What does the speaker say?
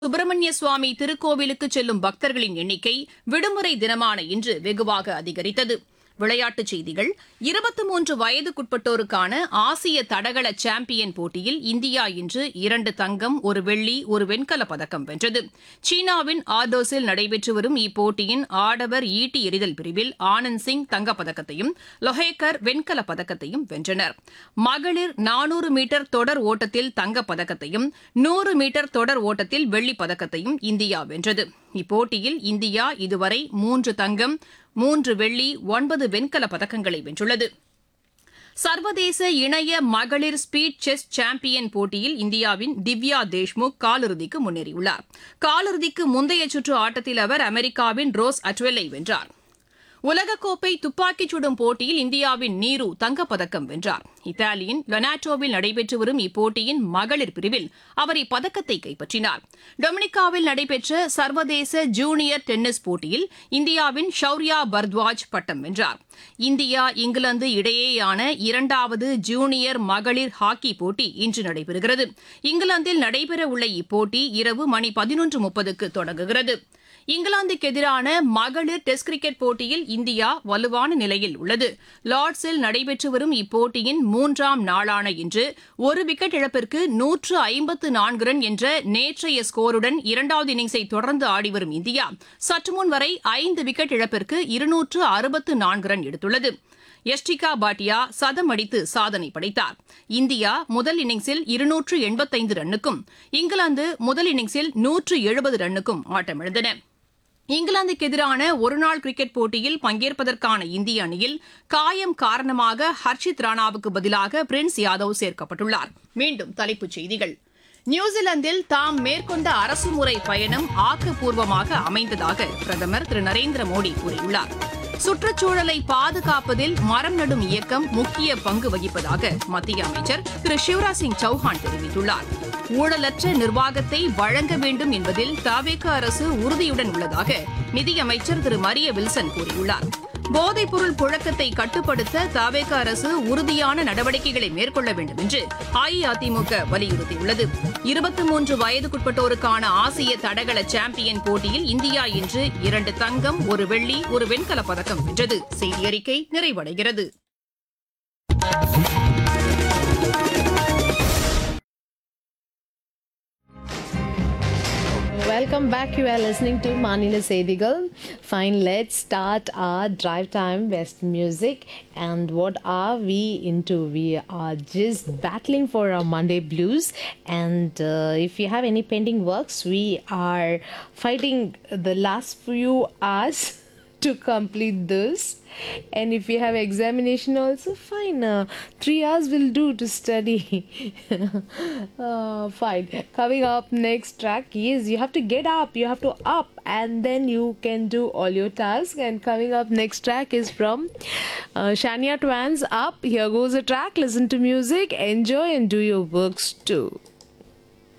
சுப்பிரமணிய சுவாமி திருக்கோவிலுக்கு செல்லும் பக்தர்களின் எண்ணிக்கை விடுமுறை தினமான இன்று வெகுவாக அதிகரித்தது விளையாட்டுச் செய்திகள் இருபத்தி மூன்று வயதுக்குட்பட்டோருக்கான ஆசிய தடகள சாம்பியன் போட்டியில் இந்தியா இன்று இரண்டு தங்கம் ஒரு வெள்ளி ஒரு வெண்கலப் பதக்கம் வென்றது சீனாவின் ஆர்டோஸில் நடைபெற்று வரும் இப்போட்டியின் ஆடவர் ஈட்டி எறிதல் பிரிவில் ஆனந்த் சிங் தங்கப்பதக்கத்தையும் லொஹேக்கர் வெண்கலப் பதக்கத்தையும் வென்றனர் மகளிர் நானூறு மீட்டர் தொடர் ஓட்டத்தில் தங்கப்பதக்கத்தையும் நூறு மீட்டர் தொடர் ஓட்டத்தில் வெள்ளிப் பதக்கத்தையும் இந்தியா வென்றது இப்போட்டியில் இந்தியா இதுவரை மூன்று தங்கம் மூன்று வெள்ளி ஒன்பது வெண்கலப் பதக்கங்களை வென்றுள்ளது சர்வதேச இணைய மகளிர் ஸ்பீட் செஸ் சாம்பியன் போட்டியில் இந்தியாவின் திவ்யா தேஷ்முக் காலிறுதிக்கு முன்னேறியுள்ளார் காலிறுதிக்கு முந்தைய சுற்று ஆட்டத்தில் அவர் அமெரிக்காவின் ரோஸ் அட்வெல்லை வென்றார் உலகக்கோப்பை துப்பாக்கிச் சுடும் போட்டியில் இந்தியாவின் நீரு தங்கப்பதக்கம் வென்றார் இத்தாலியின் லொனாட்டோவில் நடைபெற்று வரும் இப்போட்டியின் மகளிர் பிரிவில் அவர் இப்பதக்கத்தை கைப்பற்றினார் டொமினிகாவில் நடைபெற்ற சர்வதேச ஜூனியர் டென்னிஸ் போட்டியில் இந்தியாவின் ஷௌர்யா பர்த்வாஜ் பட்டம் வென்றார் இந்தியா இங்கிலாந்து இடையேயான இரண்டாவது ஜூனியர் மகளிர் ஹாக்கி போட்டி இன்று நடைபெறுகிறது இங்கிலாந்தில் நடைபெறவுள்ள இப்போட்டி இரவு மணி பதினொன்று முப்பதுக்கு தொடங்குகிறது இங்கிலாந்துக்கு எதிரான மகளிர் டெஸ்ட் கிரிக்கெட் போட்டியில் இந்தியா வலுவான நிலையில் உள்ளது லார்ட்ஸில் நடைபெற்று வரும் இப்போட்டியின் மூன்றாம் நாளான இன்று ஒரு விக்கெட் இழப்பிற்கு நூற்று ஐம்பத்து நான்கு ரன் என்ற நேற்றைய ஸ்கோருடன் இரண்டாவது இன்னிங்ஸை தொடர்ந்து ஆடிவரும் இந்தியா சற்றுமுன் வரை ஐந்து விக்கெட் இழப்பிற்கு இருநூற்று அறுபத்து நான்கு ரன் எடுத்துள்ளது யஷ்டிகா பாட்டியா சதம் அடித்து சாதனை படைத்தார் இந்தியா முதல் இன்னிங்ஸில் இருநூற்று எண்பத்தைந்து ரன்னுக்கும் இங்கிலாந்து முதல் இன்னிங்ஸில் நூற்று எழுபது ரன்னுக்கும் ஆட்டமிழந்தன இங்கிலாந்துக்கு எதிரான ஒருநாள் கிரிக்கெட் போட்டியில் பங்கேற்பதற்கான இந்திய அணியில் காயம் காரணமாக ஹர்ஷித் ராணாவுக்கு பதிலாக பிரின்ஸ் யாதவ் சேர்க்கப்பட்டுள்ளார் மீண்டும் தலைப்புச் செய்திகள் நியூசிலாந்தில் தாம் மேற்கொண்ட அரசுமுறை பயணம் ஆக்கப்பூர்வமாக அமைந்ததாக பிரதமர் திரு நரேந்திர மோடி கூறியுள்ளார் சுற்றுச்சூழலை பாதுகாப்பதில் மரம் நடும் இயக்கம் முக்கிய பங்கு வகிப்பதாக மத்திய அமைச்சர் திரு சிவராஜ் சிங் சௌஹான் தெரிவித்துள்ளார் ஊழலற்ற நிர்வாகத்தை வழங்க வேண்டும் என்பதில் தாவேக அரசு உறுதியுடன் உள்ளதாக நிதியமைச்சர் திரு மரிய வில்சன் கூறியுள்ளார் போதைப்பொருள் புழக்கத்தை கட்டுப்படுத்த தாவேக அரசு உறுதியான நடவடிக்கைகளை மேற்கொள்ள வேண்டும் என்று அஇஅதிமுக வலியுறுத்தியுள்ளது இருபத்தி மூன்று வயதுக்குட்பட்டோருக்கான ஆசிய தடகள சாம்பியன் போட்டியில் இந்தியா இன்று இரண்டு தங்கம் ஒரு வெள்ளி ஒரு வெண்கலப் பதக்கம் வென்றது செய்தி அறிக்கை நிறைவடைகிறது Welcome back. You are listening to Manila Sedigal. Fine, let's start our drive time West music. And what are we into? We are just battling for our Monday blues. And uh, if you have any pending works, we are fighting the last few hours to complete this and if you have examination also fine uh, three hours will do to study uh, fine coming up next track is you have to get up you have to up and then you can do all your tasks and coming up next track is from uh, shania twans up here goes a track listen to music enjoy and do your works too